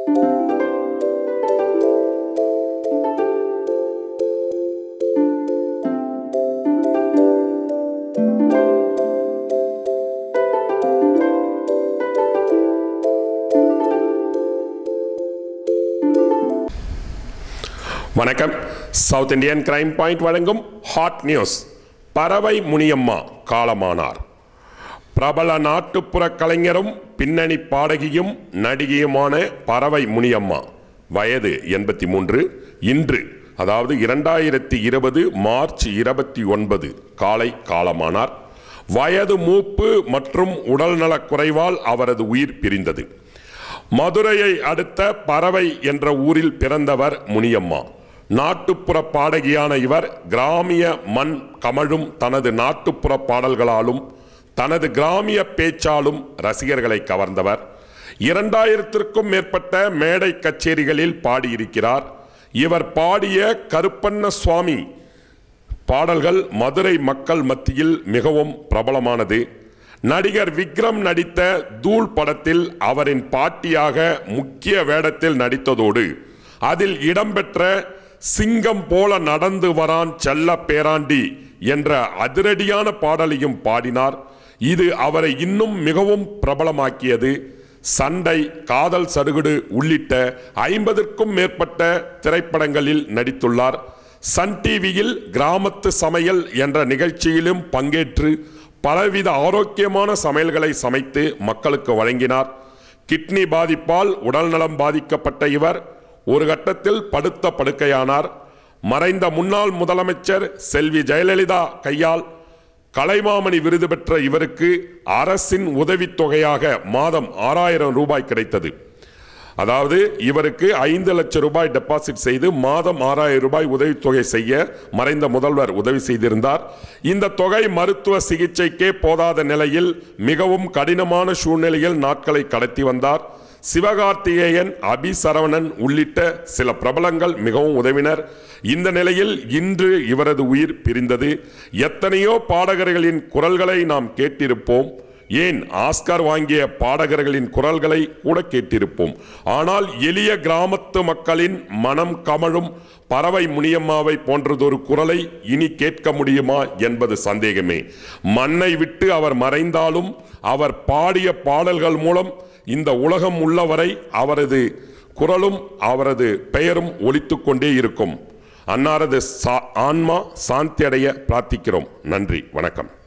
வணக்கம் South Indian Crime Point வழங்கும் hot news பறவை முனியம்மா காலமானார் பிரபல நாட்டுப்புற கலைஞரும் பின்னணி பாடகியும் நடிகையுமான பறவை முனியம்மா வயது எண்பத்தி மூன்று இன்று அதாவது இரண்டாயிரத்தி இருபது மார்ச் இருபத்தி ஒன்பது காலை காலமானார் வயது மூப்பு மற்றும் உடல்நலக் குறைவால் அவரது உயிர் பிரிந்தது மதுரையை அடுத்த பறவை என்ற ஊரில் பிறந்தவர் முனியம்மா நாட்டுப்புற பாடகியான இவர் கிராமிய மண் கமழும் தனது நாட்டுப்புற பாடல்களாலும் தனது கிராமிய பேச்சாலும் ரசிகர்களை கவர்ந்தவர் இரண்டாயிரத்திற்கும் மேற்பட்ட மேடை கச்சேரிகளில் பாடியிருக்கிறார் இவர் பாடிய கருப்பண்ண சுவாமி பாடல்கள் மதுரை மக்கள் மத்தியில் மிகவும் பிரபலமானது நடிகர் விக்ரம் நடித்த தூள் படத்தில் அவரின் பாட்டியாக முக்கிய வேடத்தில் நடித்ததோடு அதில் இடம்பெற்ற சிங்கம் போல நடந்து வரான் செல்ல பேராண்டி என்ற அதிரடியான பாடலையும் பாடினார் இது அவரை இன்னும் மிகவும் பிரபலமாக்கியது சண்டை காதல் சடுகுடு உள்ளிட்ட ஐம்பதற்கும் மேற்பட்ட திரைப்படங்களில் நடித்துள்ளார் சன் டிவியில் கிராமத்து சமையல் என்ற நிகழ்ச்சியிலும் பங்கேற்று பலவித ஆரோக்கியமான சமையல்களை சமைத்து மக்களுக்கு வழங்கினார் கிட்னி பாதிப்பால் உடல்நலம் பாதிக்கப்பட்ட இவர் ஒரு கட்டத்தில் படுத்த படுக்கையானார் மறைந்த முன்னாள் முதலமைச்சர் செல்வி ஜெயலலிதா கையால் கலைமாமணி விருது பெற்ற இவருக்கு அரசின் உதவித்தொகையாக மாதம் ஆறாயிரம் ரூபாய் கிடைத்தது அதாவது இவருக்கு ஐந்து லட்சம் ரூபாய் டெபாசிட் செய்து மாதம் ஆறாயிரம் ரூபாய் உதவித்தொகை செய்ய மறைந்த முதல்வர் உதவி செய்திருந்தார் இந்த தொகை மருத்துவ சிகிச்சைக்கே போதாத நிலையில் மிகவும் கடினமான சூழ்நிலையில் நாட்களை கடத்தி வந்தார் சிவகார்த்திகேயன் அபி சரவணன் உள்ளிட்ட சில பிரபலங்கள் மிகவும் உதவினர் இந்த நிலையில் இன்று இவரது உயிர் பிரிந்தது எத்தனையோ பாடகர்களின் குரல்களை நாம் கேட்டிருப்போம் ஏன் ஆஸ்கார் வாங்கிய பாடகர்களின் குரல்களை கூட கேட்டிருப்போம் ஆனால் எளிய கிராமத்து மக்களின் மனம் கமழும் பறவை முனியம்மாவை போன்றதொரு குரலை இனி கேட்க முடியுமா என்பது சந்தேகமே மண்ணை விட்டு அவர் மறைந்தாலும் அவர் பாடிய பாடல்கள் மூலம் இந்த உலகம் உள்ளவரை அவரது குரலும் அவரது பெயரும் ஒலித்துக் கொண்டே இருக்கும் அன்னாரது சா- ஆன்மா சாந்தி அடைய பிரார்த்திக்கிறோம் நன்றி வணக்கம்